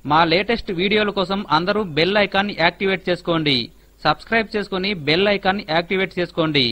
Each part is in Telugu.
మా లేటెస్ట్ వీడియోల కోసం అందరూ బెల్ ఐకాన్ యాక్టివేట్ చేసుకోండి సబ్స్క్రైబ్ చేసుకుని బెల్ ఐకాన్ యాక్టివేట్ చేసుకోండి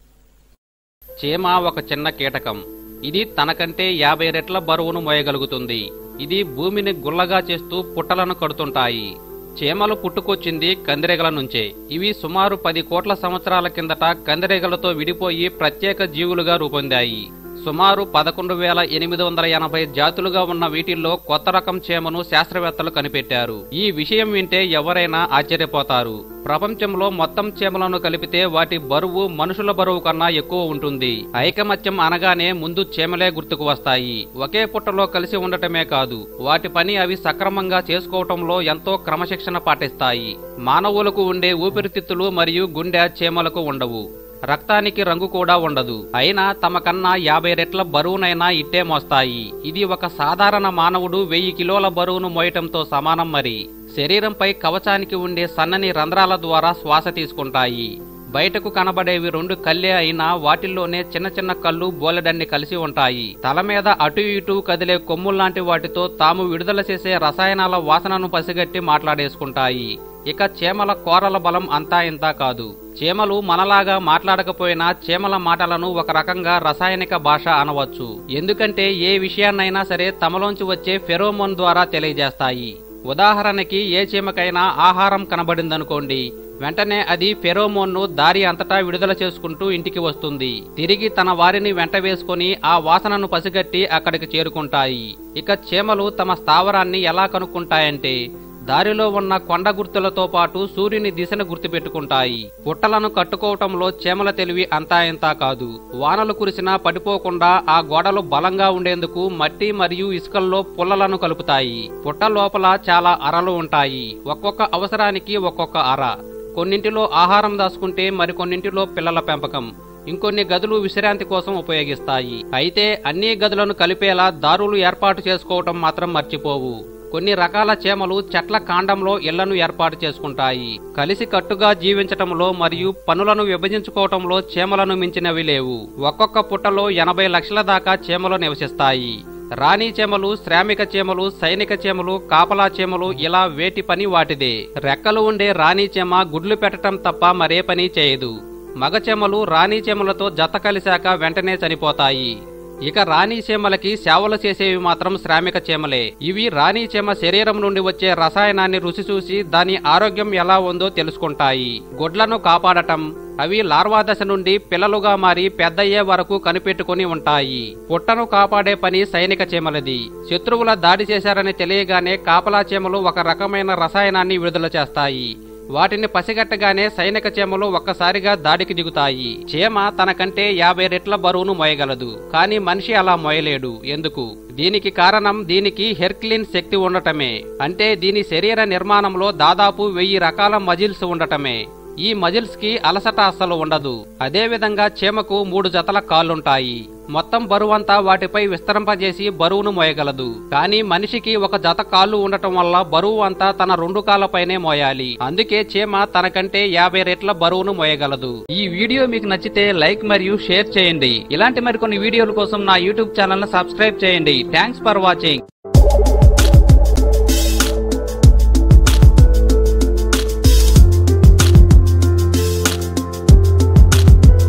చీమ ఒక చిన్న కీటకం ఇది తనకంటే యాభై రెట్ల బరువును మోయగలుగుతుంది ఇది భూమిని గుల్లగా చేస్తూ పుట్టలను కడుతుంటాయి చీమలు పుట్టుకొచ్చింది కందిరీగల నుంచే ఇవి సుమారు పది కోట్ల సంవత్సరాల కిందట కందిరీగలతో విడిపోయి ప్రత్యేక జీవులుగా రూపొందాయి సుమారు పదకొండు వేల ఎనిమిది వందల ఎనభై జాతులుగా ఉన్న వీటిల్లో కొత్త రకం చీమను శాస్త్రవేత్తలు కనిపెట్టారు ఈ విషయం వింటే ఎవరైనా ఆశ్చర్యపోతారు ప్రపంచంలో మొత్తం చీమలను కలిపితే వాటి బరువు మనుషుల బరువు కన్నా ఎక్కువ ఉంటుంది ఐకమత్యం అనగానే ముందు చీమలే గుర్తుకు వస్తాయి ఒకే పుట్టలో కలిసి ఉండటమే కాదు వాటి పని అవి సక్రమంగా చేసుకోవటంలో ఎంతో క్రమశిక్షణ పాటిస్తాయి మానవులకు ఉండే ఊపిరితిత్తులు మరియు గుండె చీమలకు ఉండవు రక్తానికి రంగు కూడా ఉండదు అయినా తమ కన్నా యాభై రెట్ల బరువునైనా ఇట్టే మోస్తాయి ఇది ఒక సాధారణ మానవుడు వెయ్యి కిలోల బరువును మోయటంతో సమానం మరి శరీరంపై కవచానికి ఉండే సన్నని రంధ్రాల ద్వారా శ్వాస తీసుకుంటాయి బయటకు కనబడేవి రెండు కళ్ళే అయినా వాటిల్లోనే చిన్న చిన్న కళ్ళు బోలెడన్ని కలిసి ఉంటాయి తల మీద అటు ఇటు కదిలే కొమ్ముల్లాంటి వాటితో తాము విడుదల చేసే రసాయనాల వాసనను పసిగట్టి మాట్లాడేసుకుంటాయి ఇక చీమల కోరల బలం అంతా ఇంతా కాదు చీమలు మనలాగా మాట్లాడకపోయినా చీమల మాటలను ఒక రకంగా రసాయనిక భాష అనవచ్చు ఎందుకంటే ఏ విషయాన్నైనా సరే తమలోంచి వచ్చే ఫెరోమోన్ ద్వారా తెలియజేస్తాయి ఉదాహరణకి ఏ చీమకైనా ఆహారం కనబడిందనుకోండి వెంటనే అది ఫెరోమోన్ను దారి అంతటా విడుదల చేసుకుంటూ ఇంటికి వస్తుంది తిరిగి తన వారిని వెంట వేసుకుని ఆ వాసనను పసిగట్టి అక్కడికి చేరుకుంటాయి ఇక చీమలు తమ స్థావరాన్ని ఎలా కనుక్కుంటాయంటే దారిలో ఉన్న కొండ గుర్తులతో పాటు సూర్యుని దిశను గుర్తుపెట్టుకుంటాయి పుట్టలను కట్టుకోవటంలో చీమల తెలివి అంతా ఇంతా కాదు వానలు కురిసినా పడిపోకుండా ఆ గోడలు బలంగా ఉండేందుకు మట్టి మరియు ఇసుకల్లో పుల్లలను కలుపుతాయి పుట్ట లోపల చాలా అరలు ఉంటాయి ఒక్కొక్క అవసరానికి ఒక్కొక్క అర కొన్నింటిలో ఆహారం దాచుకుంటే మరికొన్నింటిలో పిల్లల పెంపకం ఇంకొన్ని గదులు విశ్రాంతి కోసం ఉపయోగిస్తాయి అయితే అన్ని గదులను కలిపేలా దారులు ఏర్పాటు చేసుకోవటం మాత్రం మర్చిపోవు కొన్ని రకాల చీమలు చెట్ల కాండంలో ఇళ్లను ఏర్పాటు చేసుకుంటాయి కలిసి కట్టుగా జీవించటంలో మరియు పనులను విభజించుకోవటంలో చీమలను మించినవి లేవు ఒక్కొక్క పుట్టలో ఎనభై లక్షల దాకా చీమలు నివసిస్తాయి రాణి చీమలు శ్రామిక చీమలు సైనిక చీమలు కాపలా చీమలు ఇలా వేటి పని వాటిదే రెక్కలు ఉండే రాణి చీమ గుడ్లు పెట్టడం తప్ప మరే పని చేయదు మగ చీమలు రాణి చీమలతో జత కలిశాక వెంటనే చనిపోతాయి ఇక రాణి చీమలకి సేవలు చేసేవి మాత్రం శ్రామిక చీమలే ఇవి రాణి చీమ శరీరం నుండి వచ్చే రసాయనాన్ని రుచి చూసి దాని ఆరోగ్యం ఎలా ఉందో తెలుసుకుంటాయి గుడ్లను కాపాడటం అవి లార్వా దశ నుండి పిల్లలుగా మారి పెద్దయ్యే వరకు కనిపెట్టుకుని ఉంటాయి పుట్టను కాపాడే పని సైనిక చీమలది శత్రువుల దాడి చేశారని తెలియగానే కాపలా చీమలు ఒక రకమైన రసాయనాన్ని విడుదల చేస్తాయి వాటిని పసిగట్టగానే సైనిక చీమలు ఒక్కసారిగా దాడికి దిగుతాయి చీమ తనకంటే యాభై రెట్ల బరువును మోయగలదు కానీ మనిషి అలా మోయలేడు ఎందుకు దీనికి కారణం దీనికి హెర్క్లిన్ శక్తి ఉండటమే అంటే దీని శరీర నిర్మాణంలో దాదాపు వెయ్యి రకాల మజిల్స్ ఉండటమే ఈ మజిల్స్ కి అలసట అస్సలు ఉండదు అదే విధంగా చీమకు మూడు జతల కాళ్ళుంటాయి మొత్తం బరువంతా వాటిపై విస్తరింపజేసి బరువును మోయగలదు కానీ మనిషికి ఒక జత కాళ్ళు ఉండటం వల్ల బరువు అంతా తన రెండు కాళ్ళపైనే మోయాలి అందుకే చీమ తనకంటే యాభై రెట్ల బరువును మోయగలదు ఈ వీడియో మీకు నచ్చితే లైక్ మరియు షేర్ చేయండి ఇలాంటి మరికొన్ని వీడియోల కోసం నా యూట్యూబ్ ఛానల్ ను సబ్స్క్రైబ్ చేయండి థ్యాంక్స్ ఫర్ వాచింగ్